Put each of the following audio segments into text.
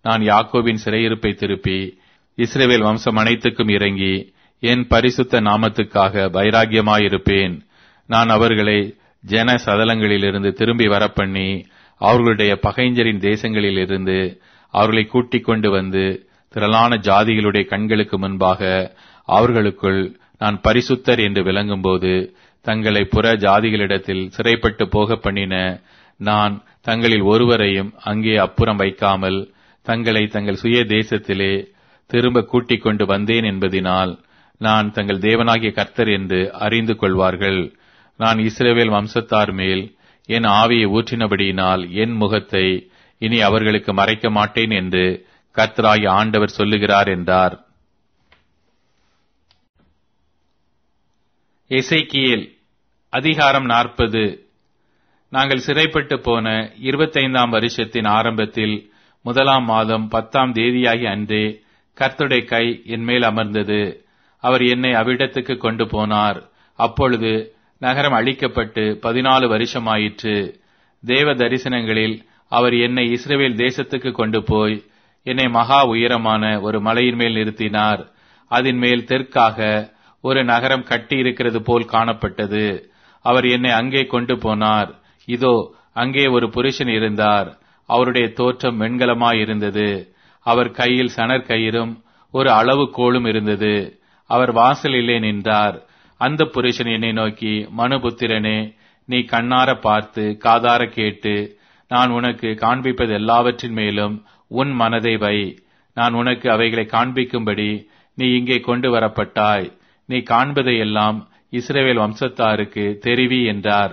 நான் யாக்கோபின் சிறையிருப்பை திருப்பி இஸ்ரேவேல் வம்சம் அனைத்துக்கும் இறங்கி என் பரிசுத்த நாமத்துக்காக வைராகியமாயிருப்பேன் நான் அவர்களை ஜன சதலங்களிலிருந்து திரும்பி வரப்பண்ணி அவர்களுடைய பகைஞரின் தேசங்களிலிருந்து அவர்களை கூட்டிக் கொண்டு வந்து திரளான ஜாதிகளுடைய கண்களுக்கு முன்பாக அவர்களுக்குள் நான் பரிசுத்தர் என்று விளங்கும்போது தங்களை புற ஜாதிகளிடத்தில் சிறைப்பட்டு போக பண்ணின நான் தங்களில் ஒருவரையும் அங்கே அப்புறம் வைக்காமல் தங்களை தங்கள் சுய தேசத்திலே திரும்ப கூட்டிக் கொண்டு வந்தேன் என்பதினால் நான் தங்கள் தேவனாகிய கர்த்தர் என்று அறிந்து கொள்வார்கள் நான் இஸ்ரேவேல் வம்சத்தார் மேல் என் ஆவியை ஊற்றினபடியினால் என் முகத்தை இனி அவர்களுக்கு மறைக்க மாட்டேன் என்று கர்த்தராகிய ஆண்டவர் சொல்லுகிறார் என்றார் எசைக்கியேல் அதிகாரம் நாற்பது நாங்கள் சிறைப்பட்டு போன இருபத்தைந்தாம் வருஷத்தின் ஆரம்பத்தில் முதலாம் மாதம் பத்தாம் தேதியாகி அன்றே கர்த்துடைய கை என் மேல் அமர்ந்தது அவர் என்னை அவ்விடத்துக்கு கொண்டு போனார் அப்பொழுது நகரம் அழிக்கப்பட்டு பதினாலு வருஷமாயிற்று தேவ தரிசனங்களில் அவர் என்னை இஸ்ரேல் தேசத்துக்கு கொண்டு போய் என்னை மகா உயரமான ஒரு மலையின் மேல் நிறுத்தினார் அதன் மேல் தெற்காக ஒரு நகரம் கட்டி இருக்கிறது போல் காணப்பட்டது அவர் என்னை அங்கே கொண்டு போனார் இதோ அங்கே ஒரு புருஷன் இருந்தார் அவருடைய தோற்றம் வெண்கலமாயிருந்தது அவர் கையில் சணற் கயிறும் ஒரு அளவு கோலும் இருந்தது அவர் வாசலிலே நின்றார் அந்த புருஷன் என்னை நோக்கி மனுபுத்திரனே நீ கண்ணார பார்த்து காதார கேட்டு நான் உனக்கு காண்பிப்பது எல்லாவற்றின் மேலும் உன் மனதை வை நான் உனக்கு அவைகளை காண்பிக்கும்படி நீ இங்கே கொண்டு வரப்பட்டாய் நீ காண்பதையெல்லாம் இஸ்ரேவேல் வம்சத்தாருக்கு தெரிவி என்றார்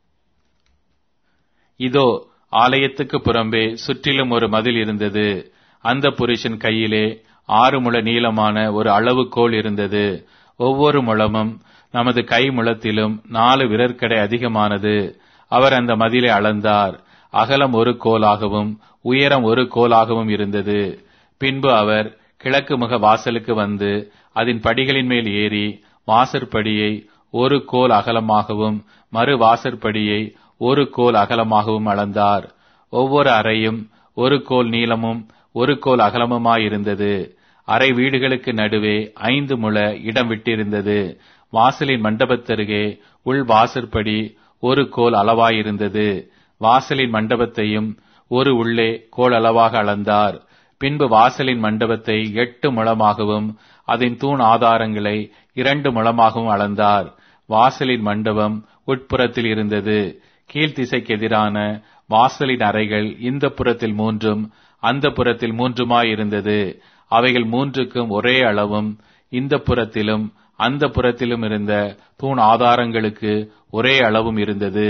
இதோ ஆலயத்துக்கு புறம்பே சுற்றிலும் ஒரு மதில் இருந்தது அந்த புருஷன் கையிலே ஆறு முழ நீளமான ஒரு அளவுகோல் இருந்தது ஒவ்வொரு முழமும் நமது கை முழத்திலும் நாலு விரற்கடை அதிகமானது அவர் அந்த மதிலை அளந்தார் அகலம் ஒரு கோலாகவும் உயரம் ஒரு கோலாகவும் இருந்தது பின்பு அவர் கிழக்கு முக வாசலுக்கு வந்து அதன் படிகளின் மேல் ஏறி வாசற்படியை ஒரு கோல் அகலமாகவும் மறு வாசற்படியை ஒரு கோல் அகலமாகவும் அளந்தார் ஒவ்வொரு அறையும் ஒரு கோல் நீளமும் ஒரு கோல் அகலமுமாயிருந்தது அறை வீடுகளுக்கு நடுவே ஐந்து முழ இடம் விட்டிருந்தது வாசலின் மண்டபத்தருகே உள் வாசற்படி ஒரு கோல் அளவாயிருந்தது வாசலின் மண்டபத்தையும் ஒரு உள்ளே கோல் அளவாக அளந்தார் பின்பு வாசலின் மண்டபத்தை எட்டு முழமாகவும் அதன் தூண் ஆதாரங்களை இரண்டு முழமாகவும் அளந்தார் வாசலின் மண்டபம் உட்புறத்தில் இருந்தது கீழ்த்திசைக்கு எதிரான வாசலின் அறைகள் இந்த புறத்தில் மூன்றும் அந்த புறத்தில் மூன்றுமாயிருந்தது அவைகள் மூன்றுக்கும் ஒரே அளவும் இந்த புறத்திலும் அந்த புறத்திலும் இருந்த தூண் ஆதாரங்களுக்கு ஒரே அளவும் இருந்தது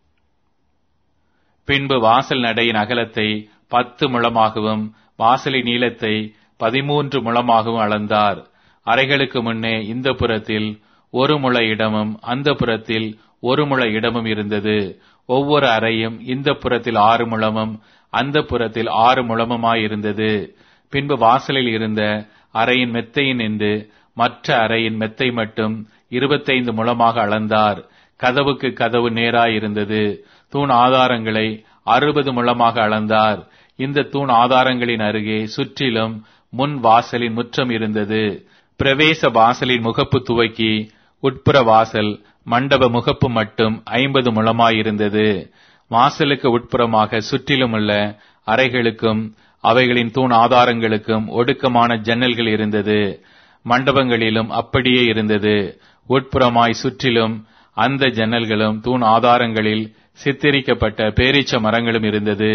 பின்பு வாசல் நடையின் அகலத்தை பத்து முழமாகவும் வாசலின் நீளத்தை பதிமூன்று முழமாகவும் அளந்தார் அறைகளுக்கு முன்னே இந்த புறத்தில் ஒரு முழ இடமும் அந்த புறத்தில் ஒரு முழ இடமும் இருந்தது ஒவ்வொரு அறையும் இந்த புறத்தில் ஆறு முழமும் அந்த புறத்தில் ஆறு முழமுமாயிருந்தது பின்பு வாசலில் இருந்த அறையின் மெத்தையின் என்று மற்ற அறையின் மெத்தை மட்டும் இருபத்தைந்து முழமாக அளந்தார் கதவுக்கு கதவு நேராயிருந்தது தூண் ஆதாரங்களை அறுபது முழமாக அளந்தார் இந்த தூண் ஆதாரங்களின் அருகே சுற்றிலும் முன் வாசலின் முற்றம் இருந்தது பிரவேச வாசலின் முகப்பு துவக்கி உட்புற வாசல் மண்டப முகப்பு மட்டும் ஐம்பது முழமாயிருந்தது வாசலுக்கு உட்புறமாக சுற்றிலுமுள்ள அறைகளுக்கும் அவைகளின் தூண் ஆதாரங்களுக்கும் ஒடுக்கமான ஜன்னல்கள் இருந்தது மண்டபங்களிலும் அப்படியே இருந்தது உட்புறமாய் சுற்றிலும் அந்த ஜன்னல்களும் தூண் ஆதாரங்களில் சித்தரிக்கப்பட்ட பேரீச்ச மரங்களும் இருந்தது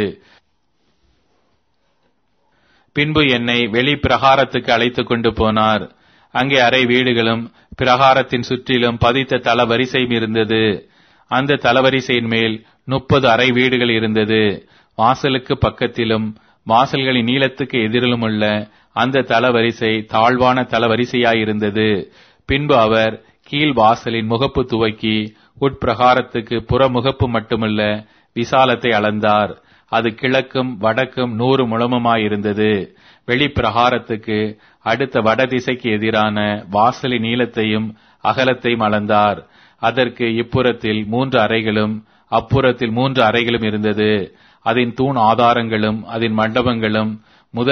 பின்பு என்னை வெளி பிரகாரத்துக்கு அழைத்துக் கொண்டு போனார் அங்கே அறை வீடுகளும் பிரகாரத்தின் சுற்றிலும் பதித்த தளவரிசையும் இருந்தது அந்த தளவரிசையின் மேல் முப்பது அறை வீடுகள் இருந்தது வாசலுக்கு பக்கத்திலும் வாசல்களின் நீளத்துக்கு எதிரிலும் உள்ள அந்த தளவரிசை தாழ்வான தளவரிசையாயிருந்தது பின்பு அவர் கீழ் வாசலின் முகப்பு துவக்கி உட்பிரகாரத்துக்கு புறமுகப்பு மட்டுமல்ல விசாலத்தை அளந்தார் அது கிழக்கும் வடக்கும் நூறு முழமுமாயிருந்தது வெளிப்பிரகாரத்துக்கு அடுத்த வடதிசைக்கு எதிரான வாசலின் நீளத்தையும் அகலத்தையும் அளந்தார் அதற்கு இப்புறத்தில் மூன்று அறைகளும் அப்புறத்தில் மூன்று அறைகளும் இருந்தது அதன் தூண் ஆதாரங்களும் அதன் மண்டபங்களும்